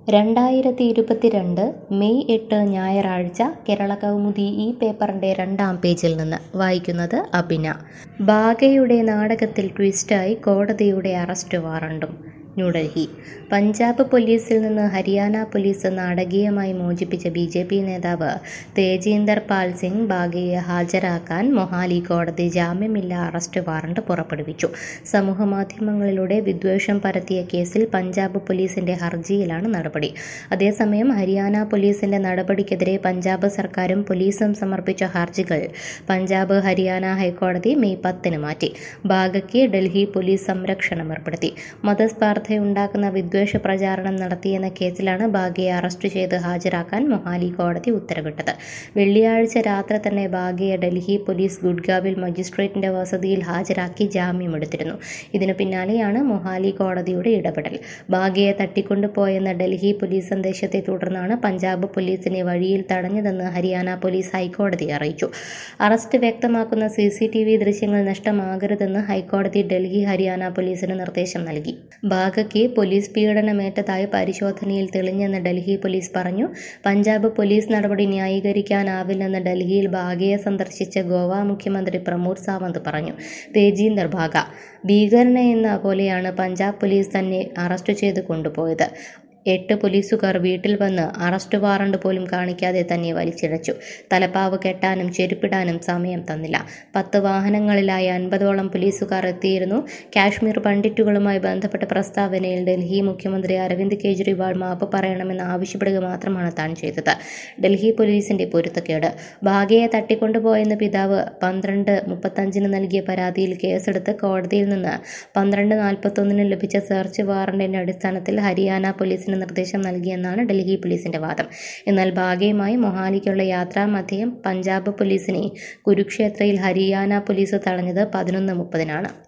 രണ്ടായിരത്തി ഇരുപത്തിരണ്ട് മെയ് എട്ട് ഞായറാഴ്ച കേരള കൗമുദി ഈ പേപ്പറിൻ്റെ രണ്ടാം പേജിൽ നിന്ന് വായിക്കുന്നത് അബിന ബാഗയുടെ നാടകത്തിൽ ട്വിസ്റ്റായി കോടതിയുടെ അറസ്റ്റ് വാറണ്ടും ന്യൂഡൽഹി പഞ്ചാബ് പോലീസിൽ നിന്ന് ഹരിയാന പോലീസ് നാടകീയമായി മോചിപ്പിച്ച ബി ജെ പി നേതാവ് തേജീന്ദർ പാൽ സിംഗ് ബാഗയെ ഹാജരാക്കാൻ മൊഹാലി കോടതി ജാമ്യമില്ലാ അറസ്റ്റ് വാറണ്ട് പുറപ്പെടുവിച്ചു സമൂഹമാധ്യമങ്ങളിലൂടെ വിദ്വേഷം പരത്തിയ കേസിൽ പഞ്ചാബ് പോലീസിന്റെ ഹർജിയിലാണ് നടപടി അതേസമയം ഹരിയാന പോലീസിന്റെ നടപടിക്കെതിരെ പഞ്ചാബ് സർക്കാരും പോലീസും സമർപ്പിച്ച ഹർജികൾ പഞ്ചാബ് ഹരിയാന ഹൈക്കോടതി മെയ് പത്തിന് മാറ്റി ബാഗയ്ക്ക് ഡൽഹി പോലീസ് സംരക്ഷണം ഏർപ്പെടുത്തി മതസ്പാർധയുണ്ടാക്കുന്ന വിദ്വേഷ പ്രചാരണം നടത്തിയെന്ന കേസിലാണ് ബാഗയെ അറസ്റ്റ് ചെയ്ത് ഹാജരാക്കാൻ മൊഹാലി കോടതി ഉത്തരവിട്ടത് വെള്ളിയാഴ്ച രാത്രി തന്നെ ബാഗയെ ഡൽഹി പോലീസ് ഗുഡ്ഗാവിൽ മജിസ്ട്രേറ്റിന്റെ വസതിയിൽ ഹാജരാക്കി ജാമ്യമെടുത്തിരുന്നു ഇതിനു പിന്നാലെയാണ് മൊഹാലി കോടതിയുടെ ഇടപെടൽ ബാഗയെ തട്ടിക്കൊണ്ടുപോയെന്ന ഡൽഹി പോലീസ് സന്ദേശത്തെ തുടർന്നാണ് പഞ്ചാബ് പോലീസിനെ വഴിയിൽ തടഞ്ഞതെന്ന് ഹരിയാന പോലീസ് ഹൈക്കോടതിയെ അറിയിച്ചു അറസ്റ്റ് വ്യക്തമാക്കുന്ന സി സി ടി വി ദൃശ്യങ്ങൾ നഷ്ടമാകരുതെന്ന് ഹൈക്കോടതി ഡൽഹി ഹരിയാന പോലീസിന് നിർദ്ദേശം നൽകി ബാഗയ്ക്ക് പോലീസ് പീഡനമേറ്റതായി പരിശോധനയിൽ തെളിഞ്ഞെന്ന് ഡൽഹി പോലീസ് പറഞ്ഞു പഞ്ചാബ് പോലീസ് നടപടി ന്യായീകരിക്കാനാവില്ലെന്ന് ഡൽഹിയിൽ ബാഗയെ സന്ദർശിച്ച ഗോവ മുഖ്യമന്ത്രി പ്രമോദ് സാവന്ത് പറഞ്ഞു തേജീന്ദർ ബാഗ ഭീകരനെന്ന പോലെയാണ് പഞ്ചാബ് പോലീസ് തന്നെ അറസ്റ്റ് ചെയ്ത് കൊണ്ടുപോയത് എട്ട് പോലീസുകാർ വീട്ടിൽ വന്ന് അറസ്റ്റ് വാറണ്ട് പോലും കാണിക്കാതെ തന്നെ വലിച്ചിഴച്ചു തലപ്പാവ് കെട്ടാനും ചെരുപ്പിടാനും സമയം തന്നില്ല പത്ത് വാഹനങ്ങളിലായി അൻപതോളം പോലീസുകാർ എത്തിയിരുന്നു കാശ്മീർ പണ്ഡിറ്റുകളുമായി ബന്ധപ്പെട്ട പ്രസ്താവനയിൽ ഡൽഹി മുഖ്യമന്ത്രി അരവിന്ദ് കെജ്രിവാൾ മാപ്പ് പറയണമെന്ന് ആവശ്യപ്പെടുക മാത്രമാണ് താൻ ചെയ്തത് ഡൽഹി പോലീസിന്റെ പൊരുത്തക്കേട് ഭാഗ്യയെ തട്ടിക്കൊണ്ടുപോയെന്ന് പിതാവ് പന്ത്രണ്ട് മുപ്പത്തഞ്ചിന് നൽകിയ പരാതിയിൽ കേസെടുത്ത് കോടതിയിൽ നിന്ന് പന്ത്രണ്ട് നാൽപ്പത്തൊന്നിന് ലഭിച്ച സെർച്ച് വാറണ്ടിന്റെ അടിസ്ഥാനത്തിൽ ഹരിയാന പോലീസിന് നിർദ്ദേശം നൽകിയെന്നാണ് ഡൽഹി പോലീസിന്റെ വാദം എന്നാൽ ഭാഗ്യയുമായി മൊഹാലിക്കുള്ള യാത്രാമധ്യം പഞ്ചാബ് പോലീസിനെ കുരുക്ഷേത്രയിൽ ഹരിയാന പോലീസ് തടഞ്ഞത് പതിനൊന്ന് മുപ്പതിനാണ്